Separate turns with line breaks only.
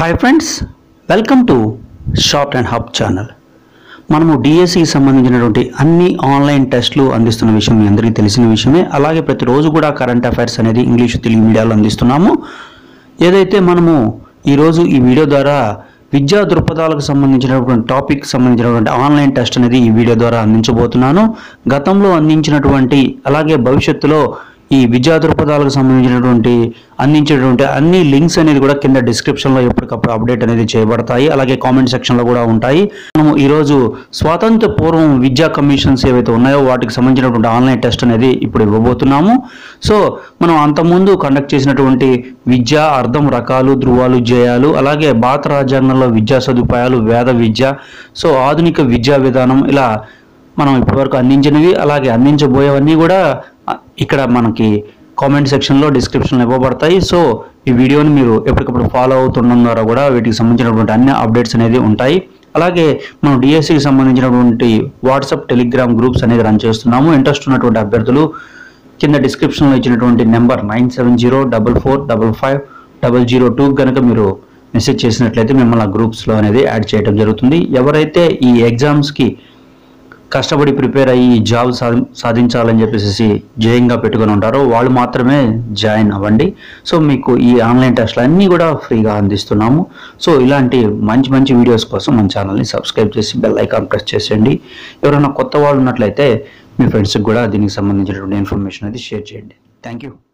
hi friends welcome to short and hub channel మనము డిఎస్సికి సంబంధించినటువంటి అన్ని ఆన్లైన్ టెస్టులు అందిస్తున్న విషయం మీ అందరికీ తెలిసిన విషయమే అలాగే ప్రతిరోజు కూడా కరెంట్ అఫైర్స్ అనేది ఇంగ్లీష్ తెలుగు మీడియాలో అందిస్తున్నాము ఏదైతే మనము ఈరోజు ఈ వీడియో ద్వారా విద్యా దృక్పథాలకు సంబంధించినటువంటి టాపిక్ సంబంధించినటువంటి ఆన్లైన్ టెస్ట్ అనేది ఈ వీడియో ద్వారా అందించబోతున్నాను గతంలో అందించినటువంటి అలాగే భవిష్యత్తులో ఈ విద్యా దృక్పథాలకు సంబంధించినటువంటి అందించేటువంటి అన్ని లింక్స్ అనేది కూడా కింద డిస్క్రిప్షన్లో ఎప్పటికప్పుడు అప్డేట్ అనేది చేయబడతాయి అలాగే కామెంట్ సెక్షన్లో కూడా ఉంటాయి మనము ఈరోజు స్వాతంత్ర పూర్వం విద్యా కమిషన్స్ ఏవైతే ఉన్నాయో వాటికి సంబంధించినటువంటి ఆన్లైన్ టెస్ట్ అనేది ఇప్పుడు ఇవ్వబోతున్నాము సో మనం అంతకుముందు కండక్ట్ చేసినటువంటి విద్య అర్థం రకాలు ధృవాలు జయాలు అలాగే భారత రాజ్యాంగంలో విద్యా సదుపాయాలు వేద విద్య సో ఆధునిక విద్యా విధానం ఇలా మనం ఇప్పటివరకు అందించినవి అలాగే అందించబోయేవన్నీ కూడా ఆ, ఇక్కడ మనకి కామెంట్ సెక్షన్లో డిస్క్రిప్షన్లో ఇవ్వబడతాయి సో ఈ వీడియోని మీరు ఎప్పటికప్పుడు ఫాలో అవుతుండడం ద్వారా కూడా వీటికి సంబంధించినటువంటి అన్ని అప్డేట్స్ అనేది ఉంటాయి అలాగే మనం డిఎస్సికి సంబంధించినటువంటి వాట్సాప్ టెలిగ్రామ్ గ్రూప్స్ అనేది రన్ చేస్తున్నాము ఇంట్రెస్ట్ ఉన్నటువంటి అభ్యర్థులు కింద డిస్క్రిప్షన్లో ఇచ్చినటువంటి number nine seven zero double four double five double zero two కనుక మీరు మెసేజ్ చేసినట్లయితే మిమ్మల్ని ఆ గ్రూప్స్లో అనేది యాడ్ చేయడం జరుగుతుంది ఎవరైతే ఈ ఎగ్జామ్స్కి కష్టపడి ప్రిపేర్ అయ్యి ఈ జాబ్ సాధి సాధించాలని చెప్పేసి జయంగా పెట్టుకొని ఉంటారో వాళ్ళు మాత్రమే జాయిన్ అవ్వండి సో మీకు ఈ ఆన్లైన్ టెస్ట్లు అన్నీ కూడా ఫ్రీగా అందిస్తున్నాము సో ఇలాంటి మంచి మంచి వీడియోస్ కోసం మన ఛానల్ని సబ్స్క్రైబ్ చేసి బెల్ ఐకాన్ ప్రెస్ చేసేయండి ఎవరైనా కొత్త వాళ్ళు ఉన్నట్లయితే మీ ఫ్రెండ్స్కి కూడా దీనికి సంబంధించినటువంటి ఇన్ఫర్మేషన్ అది షేర్ చేయండి థ్యాంక్ యూ